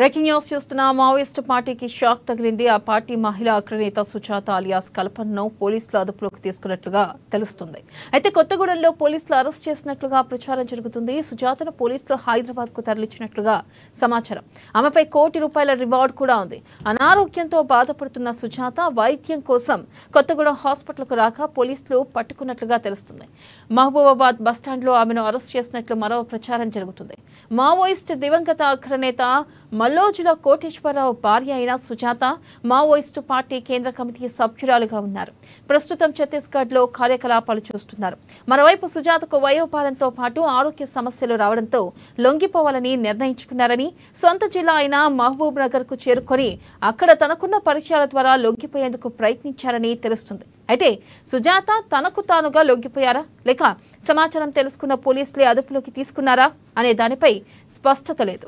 breaking news చూస్తున్న Maoist పార్టీకి shock తగిలింది ఆ పార్టీ మహిళా అగ్రనేత సుజాత అలియాస్ కల్పనను పోలీసులు అదుపులోకి తీసుకున్నట్లుగా తెలుస్తుంది అయితే కొత్తగూడెంలో పోలీసులు అరెస్ట్ చేసినట్లుగా ప్రచారం జరుగుతుంది సుజాతను పోలీసులు హైదరాబాద్ కు తరలించినట్లుగా సమాచారం ఆమెపై కోటి రూపాయల రివార్డు కూడా ఉంది అనారోగ్యంతో బాధపడుతున్న సుజాత వైద్యం కోసం కొత్తగూడెం హాస్పిటల్కు రాక పోలీసులు పట్టుకున్నట్లుగా తెలుస్తుంది మహబూబాబాద్ బస్టాండ్లో ఆమెను అరెస్ట్ చేసినట్లు మరో ప్రచారం జరుగుతుంది మావోయిస్ట్ దివంగత అగ్రనేత మల్లోజుల కోటేశ్వరరావు భార్య అయిన సుజాత మావోయిస్టు పార్టీ కేంద్ర కమిటీ సభ్యురాలుగా ఉన్నారు ప్రస్తుతం ఛత్తీస్గఢ్ లో కార్యకలాపాలు చూస్తున్నారు మరోవైపు సుజాతకు వయోపాలంతో పాటు ఆరోగ్య సమస్యలు రావడంతో లొంగిపోవాలని నిర్ణయించుకున్నారని సొంత జిల్లా అయిన మహబూబ్ నగర్ కు చేరుకొని అక్కడ తనకున్న పరిచయాల ద్వారా లొంగిపోయేందుకు ప్రయత్నించారని తెలుస్తుంది అయితే సుజాత తనకు తానుగా లొంగిపోయారా లేక సమాచారం తెలుసుకున్న పోలీసులే అదుపులోకి తీసుకున్నారా అనే దానిపై స్పష్టత లేదు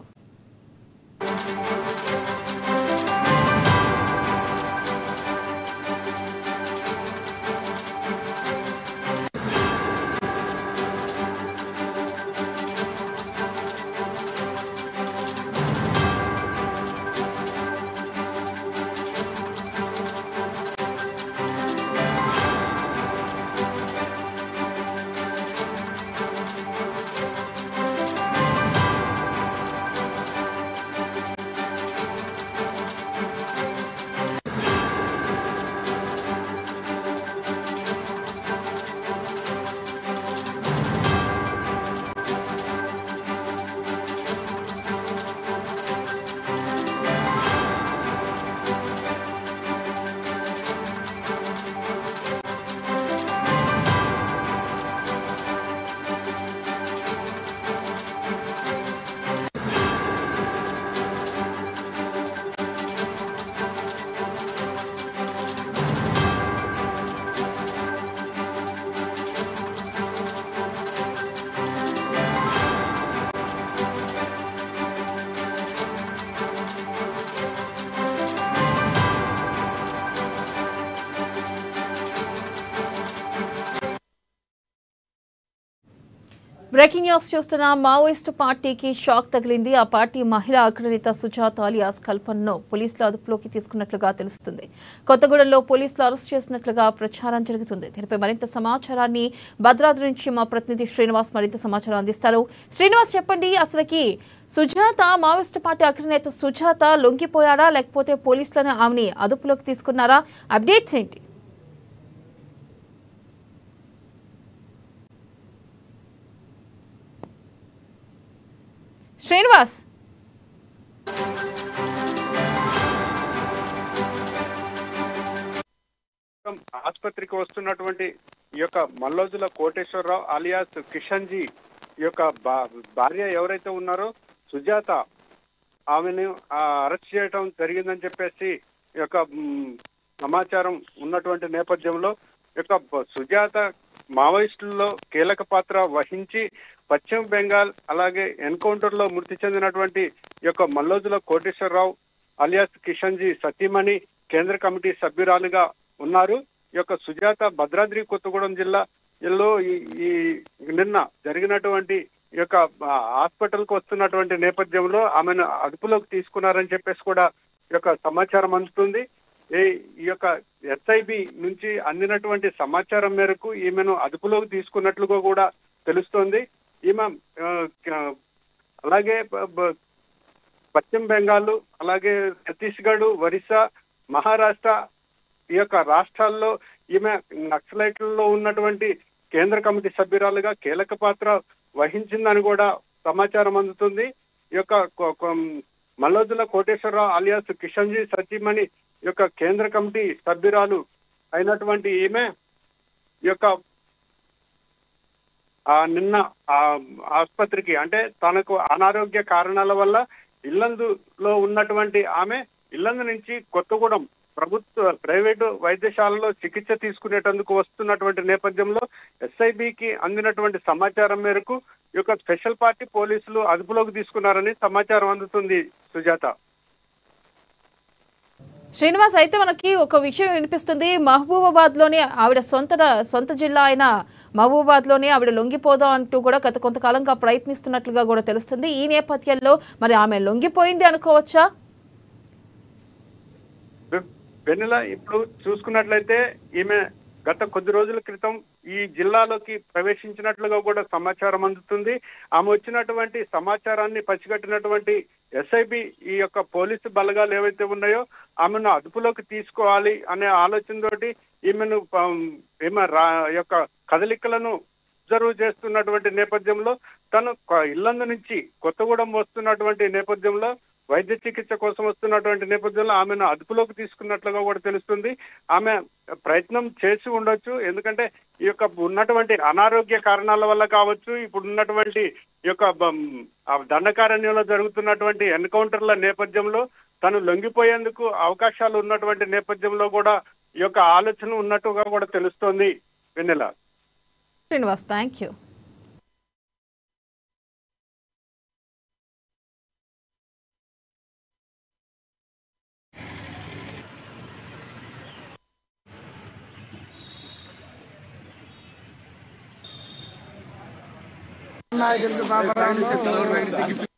బ్రేకింగ్ న్యూస్ చూస్తున్న మావోయిస్టు పార్టీకి షాక్ తగిలింది ఆ పార్టీ మహిళా అగ్రనేత సుజాత అలియాస్ కల్పనను పోలీసులు అదుపులోకి తీసుకున్నట్లుగా తెలుస్తుంది కొత్తగూడెంలో పోలీసులు అరెస్ట్ చేసినట్లుగా ప్రచారం జరుగుతుంది దీనిపై మరింత సమాచారాన్ని భద్రాద్రి నుంచి మా ప్రతినిధి శ్రీనివాస్ మరింత సమాచారం అందిస్తారు శ్రీనివాస్ చెప్పండి అసలుకి సుజాత మావోయిస్టు పార్టీ అగ్రనేత సుజాత లొంగిపోయారా లేకపోతే పోలీసులను ఆమెని అదుపులోకి తీసుకున్నారా అప్డేట్స్ ఏంటి శ్రీనివాస్ ఆసుపత్రికి వస్తున్నటువంటి ఈ యొక్క మల్లోజుల కోటేశ్వరరావు అలియాస్ కిషన్ జీ ఈ యొక్క భా- భార్య ఎవరైతే ఉన్నారో సుజాత ఆమెను ఆ, అరెస్ట్ చేయడం జరిగిందని చెప్పేసి ఈ యొక్క మ్, సమాచారం ఉన్నటువంటి నేపథ్యంలో ఈ యొక్క బ- సుజాత మావోయిస్టుల్లో కీలక పాత్ర వహించి పశ్చిమ బెంగాల్ అలాగే ఎన్కౌంటర్ లో మృతి చెందినటువంటి ఈ యొక్క మల్లోజుల కోటేశ్వరరావు అలియాస్ కిషన్ జీ సతీమణి కేంద్ర కమిటీ సభ్యురాలుగా ఉన్నారు ఈ యొక్క సుజాత భద్రాద్రి కొత్తగూడెం జిల్లా లో ఈ ఈ నిన్న జరిగినటువంటి ఈ యొక్క ఆ, హాస్పిటల్ కు వస్తున్నటువంటి నేపథ్యంలో ఆమెను అదుపులోకి తీసుకున్నారని చెప్పేసి కూడా ఈ యొక్క సమాచారం అందుతుంది ఈ- ఈ యొక్క ఎస్ఐబి నుంచి అందినటువంటి సమాచారం మేరకు ఈమెను అదుపులోకి తీసుకున్నట్లుగా కూడా తెలుస్తోంది ఈమె ఆ, క- అలాగే బ- బ- పశ్చిమ బెంగాల్ అలాగే ఛత్తీస్గఢ్ ఒరిస్సా మహారాష్ట్ర ఈ యొక్క రాష్ట్రాల్లో ఈమె నక్సలైట్లలో ఉన్నటువంటి కేంద్ర కమిటీ సభ్యురాలుగా కీలక పాత్ర వహించిందని కూడా సమాచారం అందుతుంది ఈ యొక్క కొ- కొ- మల్లోజుల కోటేశ్వరరావు అలియాస్ కిషన్జీ సతీమణి ఈ యొక్క కేంద్ర కమిటీ సభ్యురాలు అయినటువంటి ఈమె ఈ యొక్క ఆ నిన్న ఆ ఆసుపత్రికి అంటే తనకు అనారోగ్య కారణాల వల్ల ఇల్లందులో ఉన్నటువంటి ఆమె ఇల్లందు నుంచి కొత్తగూడెం ప్రభుత్వ ప్రైవేటు వైద్యశాలలో చికిత్స తీసుకునేటందుకు వస్తున్నటువంటి నేపథ్యంలో ఎస్ఐబికి అందినటువంటి సమాచారం మేరకు ఈ యొక్క స్పెషల్ పార్టీ పోలీసులు అదుపులోకి తీసుకున్నారని సమాచారం అందుతుంది సుజాత శ్రీనివాస్ అయితే మనకి ఒక విషయం వినిపిస్తుంది మహబూబాబాద్ లోనే ఆవిడ సొంత సొంత జిల్లా అయిన మహబూబాబాద్ లోనే ఆవిడ లొంగిపోదాం అంటూ కూడా గత కొంతకాలంగా ప్రయత్నిస్తున్నట్లుగా కూడా తెలుస్తుంది ఈ నేపథ్యంలో మరి ఆమె లొంగిపోయింది అనుకోవచ్చా వె- వెన్నెల ఇప్పుడు చూసుకున్నట్లయితే ఈమె గత కొద్ది రోజుల క్రితం ఈ జిల్లాలోకి ప్రవేశించినట్లుగా కూడా సమాచారం అందుతుంది ఆమె వచ్చినటువంటి సమాచారాన్ని పసిగట్టినటువంటి ఎస్ఐబి ఈ యొక్క పోలీసు బలగాలు ఏవైతే ఉన్నాయో ఆమెను అదుపులోకి తీసుకోవాలి అనే ఆలోచనతోటి ఈమెను పం- ఈమె రా యొక్క కదలికలను అబ్జర్వ్ చేస్తున్నటువంటి నేపథ్యంలో తను కొ- ఇల్లందు నుంచి కొత్తగూడెం వస్తున్నటువంటి నేపథ్యంలో వైద్య చికిత్స కోసం వస్తున్నటువంటి నేపథ్యంలో ఆమెను అదుపులోకి తీసుకున్నట్లుగా కూడా తెలుస్తుంది ఆమె ప్రయత్నం చేసి ఉండొచ్చు ఎందుకంటే ఈ యొక్క ఉన్నటువంటి అనారోగ్య కారణాల వల్ల కావచ్చు ఇప్పుడు ఉన్నటువంటి ఈ యొక్క బం- ఆ దండకారణ్యంలో జరుగుతున్నటువంటి ఎన్కౌంటర్ల నేపథ్యంలో తను లొంగిపోయేందుకు అవకాశాలు ఉన్నటువంటి నేపథ్యంలో కూడా ఈ యొక్క ఆలోచన ఉన్నట్టుగా కూడా తెలుస్తోంది వెన్నెల శ్రీనివాస్ థ్యాంక్ యూ నాకు తెలుసు బాబా